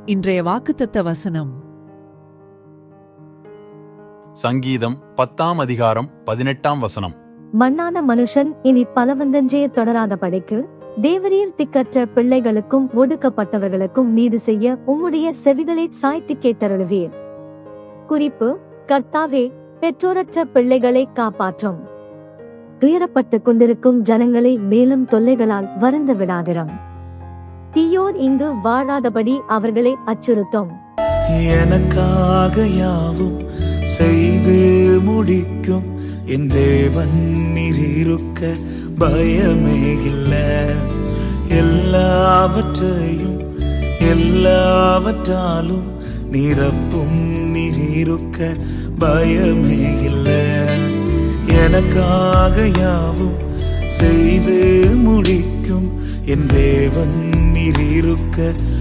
இன்றைய வாக்குத்தத்த வசனம் சங்கீதம் பத்தாம் அதிகாரம் பதினெட்டாம் வசனம் மண்ணான மனுஷன் இனி பலவந்தஞ்செய்ய தொடராதபடிக்கு தேவரீர் திக்கற்ற பிள்ளைகளுக்கும் ஒடுக்கப்பட்டவர்களுக்கும் நீதி செய்ய உம்முடைய செவிகளை சாய்த்து கேட்டருளுவீர் குறிப்பு கர்த்தாவே பெற்றோரற்ற பிள்ளைகளை காப்பாற்றும் துயரப்பட்டுக் கொண்டிருக்கும் ஜனங்களை மேலும் தொல்லைகளால் வருந்த விடாதிரம் தீயோர் இங்கு வாழாதபடி அவர்களை அச்சுறுத்தும் எனக்காக யாவும் செய்து முடிக்கும் என் தேவன் நீர் இருக்க பயமே இல்ல எல்லாவற்றையும் எல்லாவற்றாலும் நிரப்பும் நீர் இருக்க பயமே இல்ல எனக்காக யாவும் செய்து முடிக்கும் என் தேவன் நீர் இருக்க